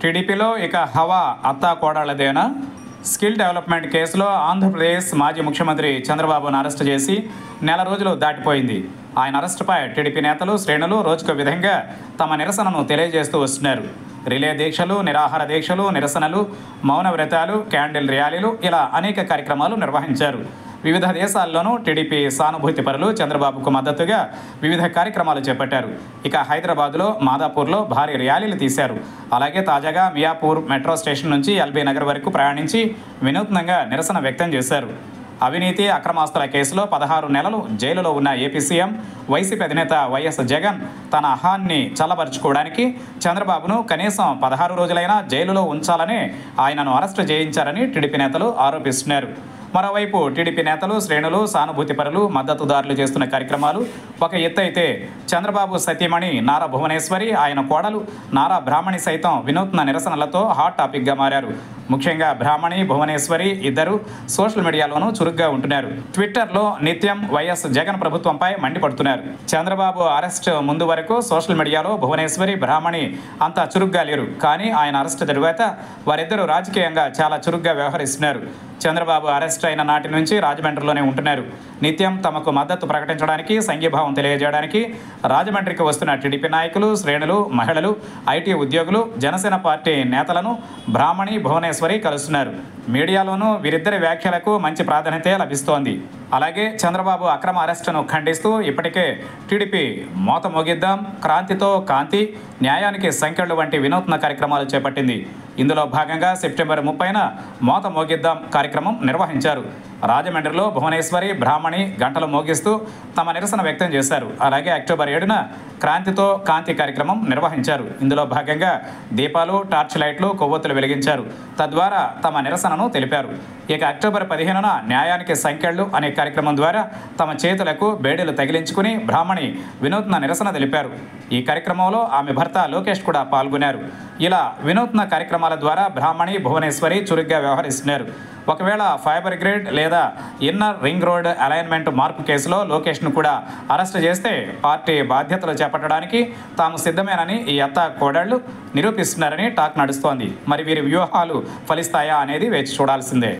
టీడీపీలో ఇక హవా అత్తా కోడాళ్లదేనా స్కిల్ డెవలప్మెంట్ కేసులో ఆంధ్రప్రదేశ్ మాజీ ముఖ్యమంత్రి చంద్రబాబును అరెస్టు చేసి నెల రోజులు దాటిపోయింది ఆయన అరెస్టుపై టీడీపీ నేతలు శ్రేణులు రోజుకో విధంగా తమ నిరసనను తెలియజేస్తూ వస్తున్నారు రిలే దీక్షలు నిరాహార దీక్షలు నిరసనలు మౌన వ్రతాలు క్యాండిల్ ర్యాలీలు ఇలా అనేక కార్యక్రమాలు నిర్వహించారు వివిధ దేశాల్లోనూ టీడీపీ సానుభూతి పరులు చంద్రబాబుకు మద్దతుగా వివిధ కార్యక్రమాలు చేపట్టారు ఇక హైదరాబాద్లో మాదాపూర్లో భారీ ర్యాలీలు తీశారు అలాగే తాజాగా మియాపూర్ మెట్రో స్టేషన్ నుంచి ఎల్బీ నగర్ వరకు ప్రయాణించి వినూత్నంగా నిరసన వ్యక్తం చేశారు అవినీతి అక్రమాస్తుల కేసులో పదహారు నెలలు జైలులో ఉన్న ఏపీ సీఎం వైసీపీ అధినేత వైఎస్ జగన్ తన అహాన్ని చల్లబరుచుకోవడానికి చంద్రబాబును కనీసం పదహారు రోజులైనా జైలులో ఉంచాలని ఆయనను అరెస్టు చేయించారని టీడీపీ నేతలు ఆరోపిస్తున్నారు మరోవైపు టీడీపీ నేతలు శ్రేణులు సానుభూతి పరులు మద్దతుదారులు చేస్తున్న కార్యక్రమాలు ఒక ఎత్తు అయితే చంద్రబాబు సతీమణి నారా భువనేశ్వరి ఆయన కోడలు నారా బ్రాహ్మణి సైతం వినూత్న నిరసనలతో హాట్ టాపిక్గా మారారు ముఖ్యంగా బ్రాహ్మణి భువనేశ్వరి ఇద్దరు సోషల్ మీడియాలోనూ చురుగ్గా ఉంటున్నారు ట్విట్టర్లో నిత్యం వైఎస్ జగన్ ప్రభుత్వంపై మండిపడుతున్నారు చంద్రబాబు అరెస్ట్ ముందు వరకు సోషల్ మీడియాలో భువనేశ్వరి బ్రాహ్మణి అంత చురుగ్గా లేరు కానీ ఆయన అరెస్ట్ తరువాత వారిద్దరూ రాజకీయంగా చాలా చురుగ్గా వ్యవహరిస్తున్నారు చంద్రబాబు అరెస్ట్ అయిన నాటి నుంచి రాజమండ్రిలోనే ఉంటున్నారు నిత్యం తమకు మద్దతు ప్రకటించడానికి సంఘీభావం తెలియజేయడానికి రాజమండ్రికి వస్తున్న టీడీపీ నాయకులు శ్రేణులు మహిళలు ఐటీ ఉద్యోగులు జనసేన పార్టీ నేతలను బ్రాహ్మణి భువనేశ్వరి కలుస్తున్నారు మీడియాలోనూ వీరిద్దరి వ్యాఖ్యలకు మంచి ప్రాధాన్యత లభిస్తోంది అలాగే చంద్రబాబు అక్రమ అరెస్టును ఖండిస్తూ ఇప్పటికే టీడీపీ మోత మోగిద్దాం క్రాంతితో కాంతి న్యాయానికి సంఖ్యలు వంటి వినూత్న కార్యక్రమాలు చేపట్టింది ఇందులో భాగంగా సెప్టెంబర్ ముప్పైన మోత మోగిద్దాం కార్యక్రమం నిర్వహించారు రాజమండ్రిలో భువనేశ్వరి బ్రాహ్మణి గంటలు మోగిస్తూ తమ నిరసన వ్యక్తం చేశారు అలాగే అక్టోబర్ ఏడున క్రాంతితో కాంతి కార్యక్రమం నిర్వహించారు ఇందులో భాగంగా దీపాలు టార్చ్ లైట్లు కొవ్వొత్తులు వెలిగించారు తద్వారా తమ నిరసనను తెలిపారు ఇక అక్టోబర్ పదిహేనున న్యాయానికి సంఖ్యలు అనే కార్యక్రమం ద్వారా తమ చేతులకు బేడీలు తగిలించుకుని బ్రాహ్మణి వినూత్న నిరసన తెలిపారు ఈ కార్యక్రమంలో ఆమె భర్త లోకేష్ కూడా పాల్గొన్నారు ఇలా వినూత్న కార్యక్రమాల ద్వారా బ్రాహ్మణి భువనేశ్వరి చురుగ్గా వ్యవహరిస్తున్నారు ఒకవేళ ఫైబర్ గ్రిడ్ లేదా ఇన్నర్ రింగ్ రోడ్ అలైన్మెంట్ మార్పు కేసులో లోకేష్ను కూడా అరెస్ట్ చేస్తే పార్టీ బాధ్యతలు చేపట్టడానికి తాము సిద్ధమేనని ఈ అత్త కోడళ్లు నిరూపిస్తున్నారని టాక్ నడుస్తోంది మరి వీరి వ్యూహాలు ఫలిస్తాయా అనేది వేచి చూడాల్సిందే